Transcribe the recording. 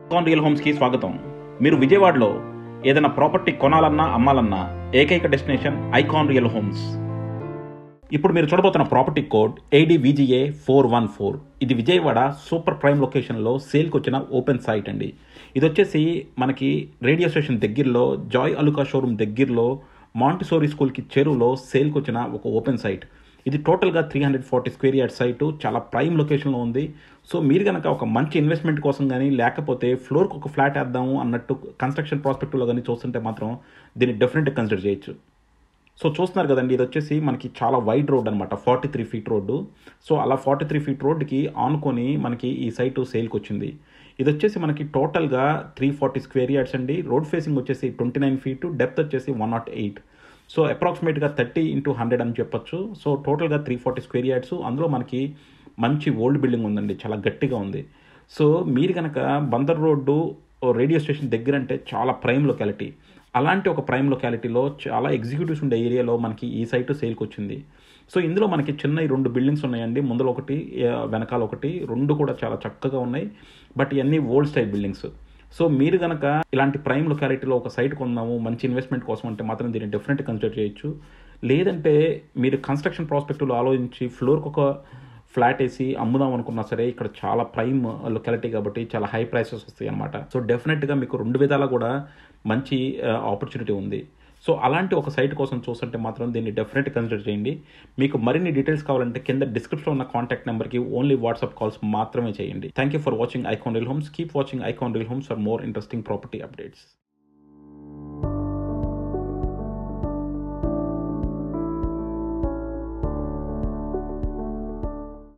on real హోమ్స్కి స్వాగతం మీరు విజయవాడలో ఏదైనా ప్రాపర్టీ కొనాలన్నా అమ్మాలన్నా ఏకైక డెస్టినేషన్ ఐకాన్ రియల్ హోమ్స్ ఇప్పుడు మీరు చూడబోతున్న property code A D V G A four one four ఇది విజయవాడ సూపర్ ప్రైమ్ లొకేషన్లో సేల్కి వచ్చిన ఓపెన్ సైట్ అండి ఇది వచ్చేసి మనకి రేడియో స్టేషన్ దగ్గరలో జాయ్ అలుకా షోరూమ్ దగ్గరలో మాంటిసోరీ స్కూల్కి చెరువులో సేల్కి వచ్చిన ఒక ఓపెన్ సైట్ ఇది టోటల్గా three hundred forty square yard site చాలా ప్రైమ్ లొకేషన్లో ఉంది సో మీరు కనుక ఒక మంచి ఇన్వెస్ట్మెంట్ కోసం కానీ లేకపోతే ఫ్లోర్కి ఒక ఫ్లాట్ వేద్దాము అన్నట్టు కన్స్ట్రక్షన్ ప్రాస్పెక్టివ్లో కానీ చూస్తుంటే మాత్రం దీన్ని డెఫినెట్గా కన్సిడర్ చేయొచ్చు సో చూస్తున్నారు కదండి ఇది వచ్చేసి మనకి చాలా వైడ్ రోడ్ అనమాట forty three feet road so అలా ఫార్టీ త్రీ ఫీట్ రోడ్డుకి ఆనుకొని మనకి ఈ సైటు సేల్కి వచ్చింది ఇది వచ్చేసి మనకి టోటల్గా త్రీ ఫార్టీ స్క్వేర్ యార్డ్స్ అండి రోడ్ ఫేసింగ్ వచ్చేసి ట్వంటీ నైన్ ఫీట్ డెప్త్ వచ్చేసి వన్ నాట్ ఎయిట్ సో అప్రాక్సిమేట్గా థర్టీ ఇంటూ హండ్రెడ్ అని చెప్పొచ్చు సో టోటల్గా త్రీ ఫార్టీ స్క్వేర్ యార్డ్స్ అందులో మనకి మంచి ఓల్డ్ బిల్డింగ్ ఉందండి చాలా గట్టిగా ఉంది సో మీరు కనుక బందర్ రోడ్డు రేడియో స్టేషన్ దగ్గర అంటే చాలా ప్రైమ్ లొకాలిటీ అలాంటి ఒక ప్రైమ్ లొకాలిటీలో చాలా ఎగ్జిక్యూటివ్స్ ఉండే ఏరియాలో మనకి ఈ సైట్ సేల్కి వచ్చింది సో ఇందులో మనకి చిన్న ఈ రెండు బిల్డింగ్స్ ఉన్నాయండి ముందర ఒకటి ఆ, వెనకాల ఒకటి రెండు కూడా చాలా చక్కగా ఉన్నాయి బట్ ఇవన్నీ ఓల్డ్ స్టైల్ బిల్డింగ్స్ సో మీరు కనుక ఇలాంటి ప్రైమ్ లొకాలిటీలో ఒక సైట్ కొందాము మంచి ఇన్వెస్ట్మెంట్ కోసం అంటే మాత్రం దీన్ని డెఫినెట్ కన్సిడర్ చేయొచ్చు లేదంటే మీరు కన్స్ట్రక్షన్ ప్రాస్పెక్టివ్లో ఆలోచించి ఫ్లోర్కి ఒక ఫ్లాట్ వేసి అమ్ముదాం అనుకున్నా సరే ఇక్కడ చాలా ప్రైమ్ లొకాలిటీ కాబట్టి చాలా హై ప్రైసెస్ వస్తాయి అనమాట సో డెఫినెట్గా మీకు రెండు విధాలా కూడా మంచి ఆపర్చునిటీ ఉంది సో అలాంటి ఒక సైట్ కోసం చూస్తుంటే మాత్రం దీన్ని డెఫినెట్ కన్సిడర్ చేయండి మీకు మరిన్ని డీటెయిల్స్ కావాలంటే కింద డిస్క్రిప్షన్లో ఉన్న కాంటాక్ట్ నెంబర్కి ఓన్లీ వాట్సాప్ కాల్స్ మాత్రమే చేయండి thank you for watching Icon Real Homes keep watching Icon Real Homes for more interesting property updates